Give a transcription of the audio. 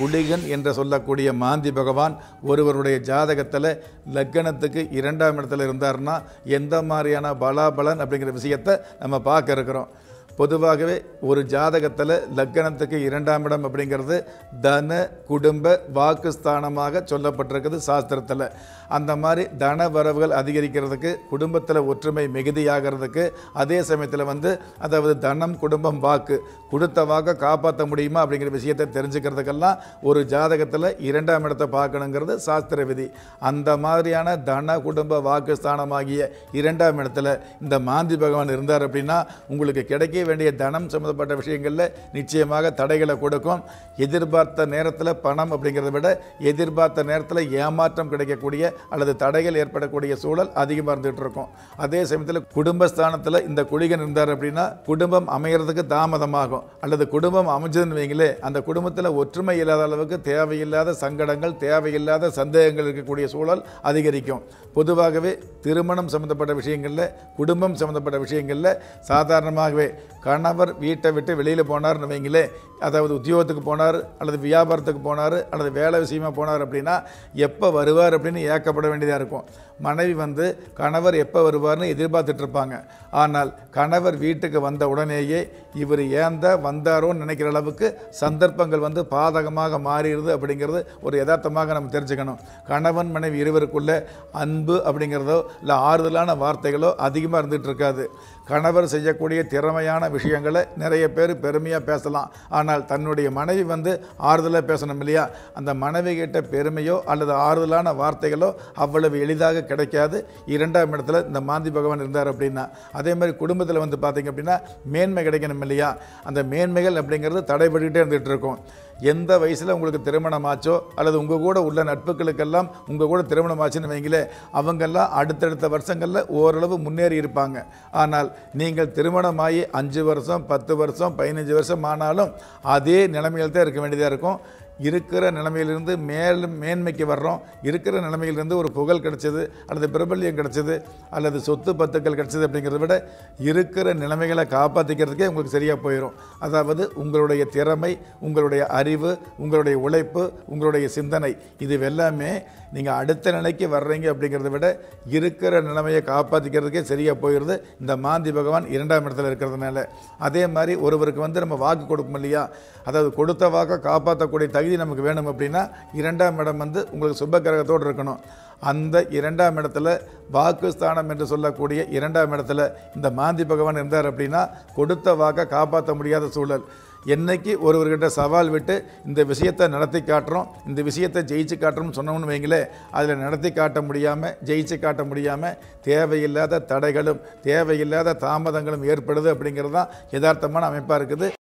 குளிகன் என்று சொல்லக்கூடிய மாந்தி பகவான் ஒருவருடைய ஜாதகத்தில் லக்கணத்துக்கு இரண்டாம் இடத்துல இருந்தாருன்னா எந்த மாதிரியான பலாபலன் அப்படிங்கிற விஷயத்தை நம்ம பார்க்க இருக்கிறோம் பொதுவாகவே ஒரு ஜாதகத்தில் லக்கணத்துக்கு இரண்டாம் இடம் அப்படிங்கிறது தன குடும்ப வாக்குஸ்தானமாக சொல்லப்பட்டிருக்குது சாஸ்திரத்தில் அந்த மாதிரி தன வரவுகள் அதிகரிக்கிறதுக்கு குடும்பத்தில் ஒற்றுமை மிகுதியாகிறதுக்கு அதே சமயத்தில் வந்து அதாவது தனம் குடும்பம் வாக்கு கொடுத்த வாக்கை காப்பாற்ற முடியுமா அப்படிங்கிற விஷயத்தை தெரிஞ்சுக்கிறதுக்கெல்லாம் ஒரு ஜாதகத்தில் இரண்டாம் இடத்தை பார்க்கணுங்கிறது சாஸ்திர விதி அந்த மாதிரியான தன குடும்ப வாக்குஸ்தானமாகிய இரண்டாம் இடத்துல இந்த மாந்தி பகவான் இருந்தார் அப்படின்னா உங்களுக்கு கிடைக்க வேண்டிய தனம் சம்மந்தப்பட்ட விஷயங்களில் நிச்சயமாக தடைகளை கொடுக்கும் எதிர்பார்த்த நேரத்தில் பணம் அப்படிங்கிறத விட எதிர்பார்த்த நேரத்தில் ஏமாற்றம் கிடைக்கக்கூடிய அல்லது தடைகள் ஏற்படக்கூடிய சூழல் அதிகமாக இருந்துகிட்டு இருக்கும் அதே சமயத்தில் குடும்பஸ்தானத்தில் இந்த குளிகன் இருந்தார் அப்படின்னா குடும்பம் அமைகிறதுக்கு தாமதமாகும் அல்லது குடும்பம் அமைஞ்சதுன்னு வைங்களே அந்த குடும்பத்தில் ஒற்றுமை இல்லாத அளவுக்கு தேவையில்லாத சங்கடங்கள் தேவையில்லாத சந்தேகங்கள் இருக்கக்கூடிய சூழல் அதிகரிக்கும் பொதுவாகவே திருமணம் சம்மந்தப்பட்ட விஷயங்களில் குடும்பம் சம்மந்தப்பட்ட விஷயங்களில் சாதாரணமாகவே கணவர் வீட்டை விட்டு வெளியில் போனார்னு வைங்களே அதாவது உத்தியோகத்துக்கு போனார் அல்லது வியாபாரத்துக்கு போனார் அல்லது வேலை விஷயமா போனார் அப்படின்னா எப்போ வருவார் அப்படின்னு ஏக்கப்பட வேண்டியதாக இருக்கும் மனைவி வந்து கணவர் எப்போ வருவார்னு எதிர்பார்த்துட்டு இருப்பாங்க ஆனால் கணவர் வீட்டுக்கு வந்த உடனேயே இவர் ஏன் தான் வந்தாரோன்னு நினைக்கிற அளவுக்கு சந்தர்ப்பங்கள் வந்து பாதகமாக மாறிடுது அப்படிங்கிறது ஒரு யதார்த்தமாக நம்ம தெரிஞ்சுக்கணும் கணவன் மனைவி இருவருக்குள்ள அன்பு அப்படிங்கிறதோ இல்லை ஆறுதலான வார்த்தைகளோ அதிகமாக இருந்துகிட்டு இருக்காது கணவர் செய்யக்கூடிய திறமையான விஷயங்களை நிறைய பேர் பெருமையாக பேசலாம் ஆனால் தன்னுடைய மனைவி வந்து ஆறுதலாக பேசணும் இல்லையா அந்த மனைவி கிட்ட பெருமையோ அல்லது ஆறுதலான வார்த்தைகளோ அவ்வளவு எளிதாக கிடைக்காது இரண்டாம் இடத்துல இந்த மாந்தி பகவான் இருந்தார் அப்படின்னா அதே மாதிரி குடும்பத்தில் வந்து பார்த்தீங்க அப்படின்னா மேன்மை கிடைக்கணும் இல்லையா அந்த மேன்மைகள் அப்படிங்கிறது தடைபட்டுக்கிட்டே இருந்துகிட்டு இருக்கும் எந்த வயசில் உங்களுக்கு திருமணம் ஆச்சோ அல்லது உங்கள் கூட உள்ள நட்புகளுக்கெல்லாம் உங்கள் கூட திருமணம் ஆச்சுன்னு வைங்களே அவங்கெல்லாம் அடுத்தடுத்த வருஷங்களில் ஓரளவு முன்னேறி இருப்பாங்க ஆனால் நீங்கள் திருமணமாகி அஞ்சு வருஷம் பத்து வருஷம் பதினஞ்சு வருஷம் ஆனாலும் அதே நிலைமையில் தான் இருக்க வேண்டியதாக இருக்கும் இருக்கிற நிலைமையிலிருந்து மேலும் மேன்மைக்கு வர்றோம் இருக்கிற நிலைமையிலிருந்து ஒரு புகழ் கிடைச்சது அல்லது பிரபல்யம் கிடைச்சது அல்லது சொத்து பத்துக்கள் கிடைச்சது அப்படிங்கிறத விட இருக்கிற நிலைமைகளை காப்பாற்றிக்கிறதுக்கே உங்களுக்கு சரியாக போயிடும் அதாவது உங்களுடைய திறமை உங்களுடைய அறிவு உங்களுடைய உழைப்பு உங்களுடைய சிந்தனை இது எல்லாமே நீங்கள் அடுத்த நிலைக்கு வர்றீங்க அப்படிங்கிறத விட இருக்கிற நிலைமையை காப்பாற்றிக்கிறதுக்கே சரியாக போயிடுது இந்த மாந்தி பகவான் இரண்டாம் இடத்துல இருக்கிறதுனால அதே மாதிரி ஒருவருக்கு வந்து நம்ம வாக்கு கொடுப்போம் இல்லையா அதாவது கொடுத்த வாக்கை காப்பாற்றக்கூடிய தகுதி நமக்கு வேணும் அப்படின்னா இரண்டாம் இடம் வந்து உங்களுக்கு சுப கிரகத்தோடு இருக்கணும் அந்த இரண்டாம் இடத்துல வாக்குஸ்தானம் என்று சொல்லக்கூடிய இரண்டாம் இடத்துல இந்த மாந்தி பகவான் இருந்தார் அப்படின்னா கொடுத்த வாக்கை காப்பாற்ற முடியாத சூழல் என்னைக்கு ஒருவர்கிட்ட சவால் விட்டு இந்த விஷயத்தை நடத்தி காட்டுறோம் இந்த விஷயத்தை ஜெயிச்சு காட்டுறோம்னு சொன்னோம்னு வைங்களே அதில் நடத்தி காட்ட முடியாமல் ஜெயிச்சு காட்ட முடியாமல் தேவையில்லாத தடைகளும் தேவையில்லாத தாமதங்களும் ஏற்படுது அப்படிங்கிறது தான் யதார்த்தமான அமைப்பாக இருக்குது